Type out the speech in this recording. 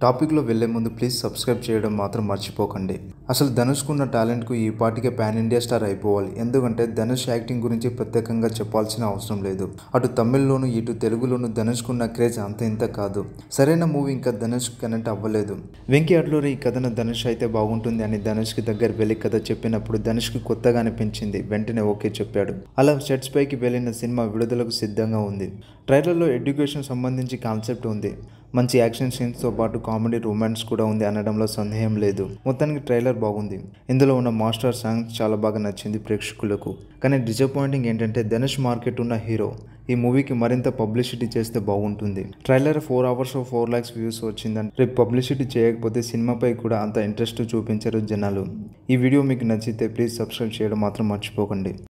టాపిక్లో వెళ్లే ముందు ప్లీజ్ సబ్స్క్రైబ్ చేయడం మాత్రం మర్చిపోకండి అసలు ధనుష్కున్న టాలెంట్కు ఈ పాటికే పాన్ ఇండియా స్టార్ అయిపోవాలి ఎందుకంటే ధనుష్ యాక్టింగ్ గురించి ప్రత్యేకంగా చెప్పాల్సిన అవసరం లేదు అటు తమిళ్లోను ఇటు తెలుగులోను ధనుష్కున్న క్రేజ్ అంత ఇంత కాదు సరైన మూవీ ఇంకా ధనుష్ కనెక్ట్ అవ్వలేదు వెంకీ అడ్లూరి ఈ కథను ధనుష్ అయితే బాగుంటుంది అని ధనుష్కి దగ్గర వెళ్ళి కథ చెప్పినప్పుడు ధనుష్కి కొత్తగా అనిపించింది వెంటనే ఓకే చెప్పాడు అలా సెట్స్ పైకి వెళ్ళిన సినిమా విడుదలకు సిద్ధంగా ఉంది ట్రైలర్లో ఎడ్యుకేషన్ సంబంధించి కాన్సెప్ట్ ఉంది మంచి యాక్షన్ సీన్స్తో పాటు కామెడీ రొమాన్స్ కూడా ఉంది అనడంలో సందేహం లేదు మొత్తానికి ట్రైలర్ బాగుంది ఇందులో ఉన్న మాస్టర్ సాంగ్ చాలా బాగా నచ్చింది ప్రేక్షకులకు కానీ డిసప్పాయింటింగ్ ఏంటంటే ధనుష్ మార్కెట్ ఉన్న హీరో ఈ మూవీకి మరింత పబ్లిసిటీ చేస్తే బాగుంటుంది trailer four hours four lakhs views వచ్చిందని రేపు పబ్లిసిటీ చేయకపోతే సినిమాపై కూడా అంత ఇంట్రెస్ట్ చూపించరు జనాలు ఈ వీడియో మీకు నచ్చితే ప్లీజ్ సబ్స్క్రైబ్ చేయడం మాత్రం మర్చిపోకండి